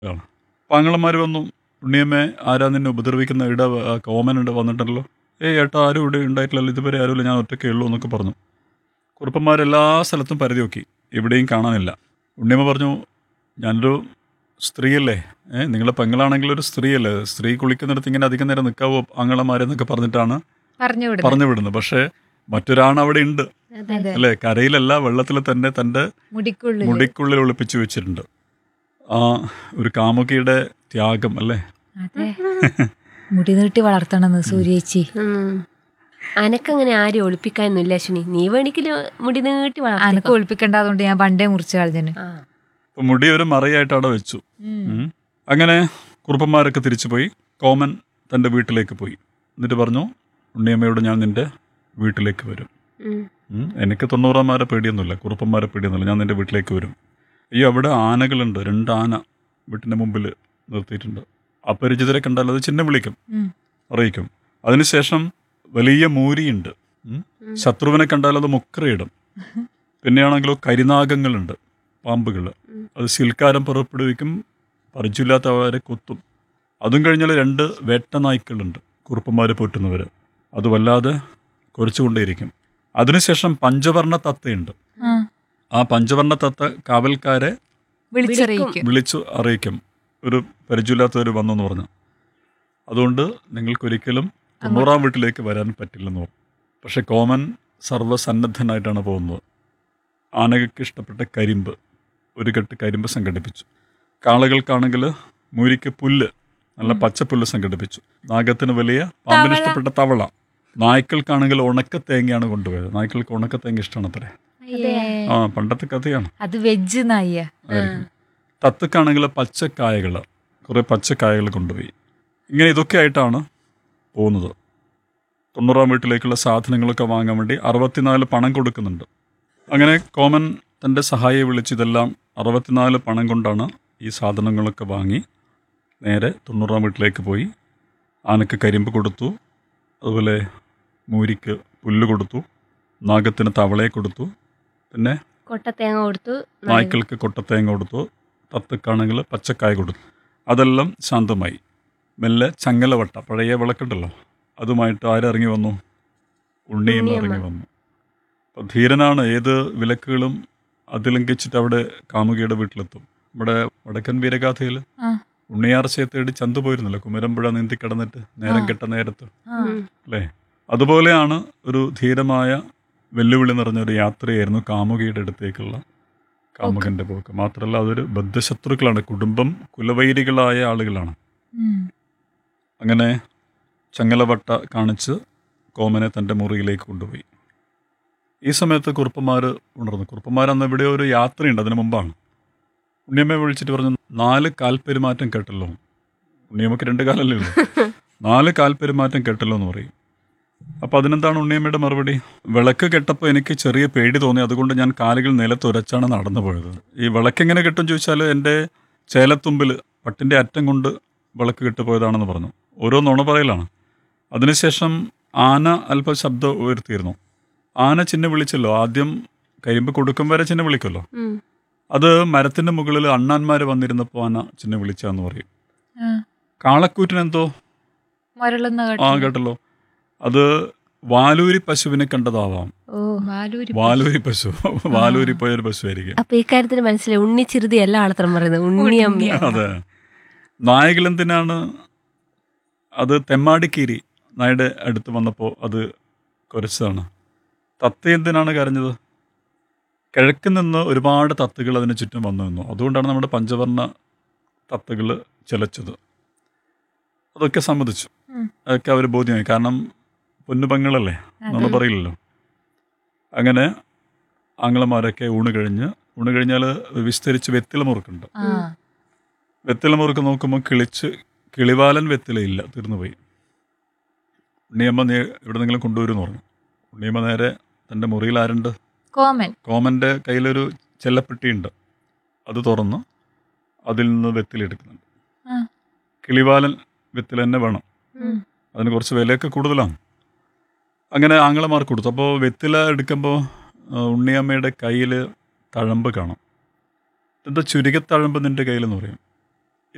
ആണ് പാങ്ങളന്മാർ വന്നു ഉണ്ണിയമ്മേ ആരാ നിന്നെ ഉപദ്രവിക്കുന്ന ഇട ആ, കോമനുണ്ട് വന്നിട്ടല്ലോ ഏയ് ഏട്ടാ ആരും ഇവിടെ ഉണ്ടായിട്ടില്ലല്ലോ ഇതുവരെ ആരുമില്ല ഞാൻ ഒറ്റയ്ക്കേ ഉള്ളൂ എന്നൊക്കെ പറഞ്ഞു കുറുപ്പന്മാരെല്ലാ സ്ഥലത്തും പരതി നോക്കി എവിടെയും കാണാനില്ല ഉണ്ണിയമ്മ പറഞ്ഞു ഞാനൊരു സ്ത്രീയല്ലേ ഏഹ് നിങ്ങളെ പെങ്ങളാണെങ്കിൽ ഒരു സ്ത്രീയല്ലേ സ്ത്രീ കുളിക്കുന്നിടത്ത് ഇങ്ങനെ അധികം നേരം നിൽക്കാവോ ആങ്ങളമാരെന്നൊക്കെ പറഞ്ഞിട്ടാണ് പറഞ്ഞു വിടുന്നു പറഞ്ഞു വിടുന്നത് പക്ഷേ മറ്റൊരാണ് അവിടെ ഉണ്ട് അതെ അതെ അല്ലേ കരയിലല്ല വെള്ളത്തിൽ തന്നെ തൻ്റെ മുടിക്കുള്ളിൽ മുടിക്കുള്ളിൽ ഒളിപ്പിച്ചു വെച്ചിട്ടുണ്ട് ആ ഒരു കാമുകിയുടെ ത്യാഗം അല്ലേ അതെ മുടി നീട്ടി വളർത്തണമെന്ന് സൂര്യേച്ചി ഉം. അനക്കങ്ങനെ ആരും ഒളിപ്പിക്കാനൊന്നുമില്ല അശ്വിനി നീ വേണിക്കലും മുടി നീട്ടി വളർത്തിക്കോ. അനക്ക് ഒളിപ്പിക്കണ്ടാതുകൊണ്ട് ഞാൻ പണ്ടേ മുറിച്ച് കളഞ്ഞു ആ. അപ്പൊ മുടി ഒരു മറയായിട്ട് അവിടെ വെച്ചു ഉം. അങ്ങനെ കുറുപ്പന്മാരൊക്കെ തിരിച്ചു പോയി കോമൻ തൻ്റെ വീട്ടിലേക്ക് പോയി എന്നിട്ട് പറഞ്ഞു ഉണ്ണിയമ്മയോട് ഞാൻ നിൻ്റെ വീട്ടിലേക്ക് വരും ഉം. ഉം. എനിക്ക് തൊണ്ണൂറാന്മാരെ പേടിയൊന്നുമില്ല കുറുപ്പന്മാരെ പേടിയൊന്നുമില്ല ഞാൻ നിൻ്റെ വീട്ടിലേക്ക് വരും അയ്യോ അവിടെ ആനകളുണ്ട് രണ്ട് ആന വീട്ടിൻ്റെ മുമ്പിൽ നിർത്തിയിട്ടുണ്ട് അപരിചിതരെ കണ്ടാൽ അത് ചിഹ്നം വിളിക്കും ഉം. അറിയിക്കും അതിനുശേഷം വലിയ മൂരിയുണ്ട് ഉം. ഉം. ശത്രുവിനെ കണ്ടാൽ അത് മുക്കറയിടും പിന്നെയാണെങ്കിലോ കരിനാഗങ്ങളുണ്ട് പാമ്പുകൾ ഉം. അത് ശിൽക്കാരം പുറപ്പെടുവിക്കും പരിചയമില്ലാത്തവരെ കൊത്തും അതും കഴിഞ്ഞാൽ രണ്ട് വേട്ടനായ്ക്കളുണ്ട് കുറുപ്പന്മാർ പോറ്റുന്നവർ അത് വല്ലാതെ കുരച്ചുകൊണ്ടേയിരിക്കും അതിനുശേഷം പഞ്ചവർണ്ണ തത്തയുണ്ട് ആ, ആ പഞ്ചവർണ്ണ തത്ത കാവൽക്കാരെ വിളിച്ചറിയിക്കും വിളിച്ചു അറിയിക്കും ഒരു പരിചയമില്ലാത്തവർ വന്നു എന്ന് പറഞ്ഞു അതുകൊണ്ട് നിങ്ങൾക്കൊരിക്കലും തൊണ്ണൂറാം വീട്ടിലേക്ക് വരാൻ പറ്റില്ലെന്ന് പറഞ്ഞു പക്ഷെ കോമൻ സർവ്വസന്നദ്ധനായിട്ടാണ് പോകുന്നത് ആനകൾക്ക് ഇഷ്ടപ്പെട്ട കരിമ്പ് ഒരു കെട്ട് കരിമ്പ് സംഘടിപ്പിച്ചു കാളകൾക്കാണെങ്കിൽ മൂരിക്ക് പുല്ല് നല്ല പച്ചപ്പുല്ല് സംഘടിപ്പിച്ചു നാഗത്തിന് വലിയ പാമ്പിന് തവള. ഇഷ്ടപ്പെട്ട തവള നായ്ക്കൾക്കാണെങ്കിൽ ഉണക്ക തേങ്ങയാണ് കൊണ്ടുപോയത് നായ്ക്കൾക്ക് ഉണക്ക തേങ്ങ ഇഷ്ടമാണ് അത്രേ അയ്യേ. ആ പണ്ടത്തെ കഥയാണ് അത് വെജ് നായ ആയിരിക്കും തത്തക്കാണെങ്കിൽ പച്ചക്കായകൾ കുറേ പച്ചക്കായകൾ കൊണ്ടുപോയി ഇങ്ങനെ ഇതൊക്കെ ആയിട്ടാണ് പോകുന്നത് തൊണ്ണൂറാം വീട്ടിലേക്കുള്ള സാധനങ്ങളൊക്കെ വാങ്ങാൻ വേണ്ടി അറുപത്തിനാല് പണം കൊടുക്കുന്നുണ്ട് അങ്ങനെ കോമൻ തൻ്റെ സഹായിയെ വിളിച്ച് ഇതെല്ലാം അറുപത്തിനാല് പണം കൊണ്ടാണ് ഈ സാധനങ്ങളൊക്കെ വാങ്ങി നേരെ തൊണ്ണൂറാം വീട്ടിലേക്ക് പോയി ആനക്ക് കരിമ്പ് കൊടുത്തു അതുപോലെ മൂരിക്ക് പുല്ല് കൊടുത്തു നാഗത്തിന് തവളയെ കൊടുത്തു പിന്നെ കൊട്ടത്തേങ്ങ കൊടുത്തു നായ്ക്കൾക്ക് കൊട്ടത്തേങ്ങ കൊടുത്തു തത്തക്കാണെങ്കിൽ പച്ചക്കായ കൊടുത്തു അതെല്ലാം ശാന്തമായി മെല്ലെ ചങ്ങലവട്ട പഴയ വിളക്കുണ്ടല്ലോ അതുമായിട്ട് ആരിറങ്ങി വന്നു ഉണ്ണിയും ഉണ്ണിയമ്മ. ഇറങ്ങി വന്നു അപ്പോൾ ധീരനാണ് ഏത് വിലക്കുകളും അതിലംഘിച്ചിട്ട് അവിടെ കാമുകിയുടെ വീട്ടിലെത്തും നമ്മുടെ വടക്കൻ വീരഗാഥയിൽ ആ. ഉണ്ണിയാർച്ചയെ തേടി ചന്തു പോയിരുന്നല്ലോ കുമരമ്പുഴ നീന്തി കിടന്നിട്ട് നേരം ആ. കെട്ട നേരത്ത് ആ, ഉം. അല്ലേ അതുപോലെയാണ് ഒരു ധീരമായ വെല്ലുവിളി നിറഞ്ഞ ഒരു യാത്രയായിരുന്നു കാമുകിയുടെ അടുത്തേക്കുള്ള കാമുകന്റെ പോക്ക് മാത്രമല്ല അതൊരു ബദ്ധശത്രുക്കളാണ് കുടുംബം കുലവൈരികളായ ആളുകളാണ് ഉം. അങ്ങനെ ചങ്ങലവട്ട കാണിച്ച് കോമനെ തൻ്റെ മുറിയിലേക്ക് കൊണ്ടുപോയി ഈ സമയത്ത് കുറുപ്പന്മാർ ഉണർന്നു കുറുപ്പന്മാർ അന്ന് ഇവിടെ ഒരു യാത്രയുണ്ട് അതിന് മുമ്പാണ് ഉണ്ണിയമ്മയെ വിളിച്ചിട്ട് പറഞ്ഞു നാല് കാൽപ്പെരുമാറ്റം കേട്ടല്ലോ ഉണ്ണിയമ്മക്ക് രണ്ട് കാലല്ലേ ഉള്ളൂ നാല് കാൽപ്പെരുമാറ്റം കേട്ടല്ലോ എന്ന് പറയും അപ്പോൾ അതിനെന്താണ് ഉണ്ണിയമ്മയുടെ മറുപടി വിളക്ക് കെട്ടപ്പോൾ എനിക്ക് ചെറിയ പേടി തോന്നി അതുകൊണ്ട് ഞാൻ കാലുകൾ നിലത്തുരച്ചാണ് നടന്നു പോയത് ഈ വിളക്ക് എങ്ങനെ കിട്ടും ചോദിച്ചാൽ എൻ്റെ ചേലത്തുമ്പിൽ പട്ടിൻ്റെ അറ്റം കൊണ്ട് വിളക്ക് കെട്ടുപോയതാണെന്ന് പറഞ്ഞു ഓരോ നുണ പറയലാണ് അതിനുശേഷം ആന അല്പം ശബ്ദം ഉയർത്തിയിരുന്നു ആന ചിഹ്ന വിളിച്ചല്ലോ ആദ്യം കരിമ്പ് കൊടുക്കും വരെ ചിഹ്ന വിളിക്കുമല്ലോ ഉം. അത് മരത്തിൻ്റെ മുകളിൽ അണ്ണാന്മാർ വന്നിരുന്നപ്പോൾ ആന ചിഹ്ന വിളിച്ചാന്ന് പറയും ആ, കാളക്കൂറ്റിനെന്തോ മുരളുന്ന ആ കേട്ടു കേട്ടല്ലോ അത് വാലൂരി പശുവിനെ കണ്ടതാവാം ഓ ബാലൂരി വാലൂരി പശു വാലൂരി പോയൊരു പശു ആയിരിക്കും അപ്പൊ ഈ കാര്യത്തിൽ മനസ്സിലായി ഉണ്ണി ചെറുതി അല്ല ആളത്രം പറയുന്നത് ഉണ്ണിയമ്മ ഉണ്ണിയമ്മ. അതെ നായകളെന്തിനാണ് അത് തെമ്മാടിക്കീരി നായുടെ അടുത്ത് വന്നപ്പോൾ അത് കുരച്ചതാണ് തത്ത എന്തിനാണ് കരഞ്ഞത് കിഴക്ക് നിന്ന് ഒരുപാട് തത്തകൾ അതിന് ചുറ്റും വന്നു നിന്നു അതുകൊണ്ടാണ് നമ്മുടെ പഞ്ചവർണ്ണ തത്തകൾ ചിലച്ചത് അതൊക്കെ സമ്മതിച്ചു ഉം. അതൊക്കെ അവർ ബോധ്യമായി കാരണം പൊന്നുപങ്ങളല്ലേ നമ്മൾ അതെ. പറയില്ലല്ലോ അങ്ങനെ ആങ്ങളമാരൊക്കെ ഊണ് കഴിഞ്ഞ് ഊണ് കഴിഞ്ഞാൽ വിസ്തരിച്ച് വെത്തില മുറുക്കുണ്ട് ആ വെത്തില മുറുക്ക് നോക്കുമ്പോൾ കിളിച്ച് കിളിവാലൻ വെത്തിലയില്ല തീർന്നുപോയി ഉണ്ണിയമ്മ നീ എവിടെന്നെങ്കിലും കൊണ്ടുവരുമെന്ന് പറഞ്ഞു ഉണ്ണിയമ്മ നേരെ തൻ്റെ മുറിയിൽ ആരുണ്ട് കോമൻ കോമൻ്റെ കയ്യിലൊരു ചെല്ലപ്പെട്ടിയുണ്ട് അത് തുറന്ന് അതിൽ നിന്ന് വെത്തിലെടുക്കുന്നുണ്ട് ആ. കിളിവാലൻ വെത്തില തന്നെ വേണം ഉം. അതിന് കുറച്ച് വിലയൊക്കെ കൂടുതലാണ് അങ്ങനെ ആങ്ങളമാർക്ക് കൊടുത്തു അപ്പോൾ വെത്തില എടുക്കുമ്പോൾ ഉണ്ണിയമ്മയുടെ കയ്യിൽ തഴമ്പ് കാണാം എന്താ ചുരുക്കത്തഴമ്പ് നിൻ്റെ കയ്യിലെന്ന് പറയും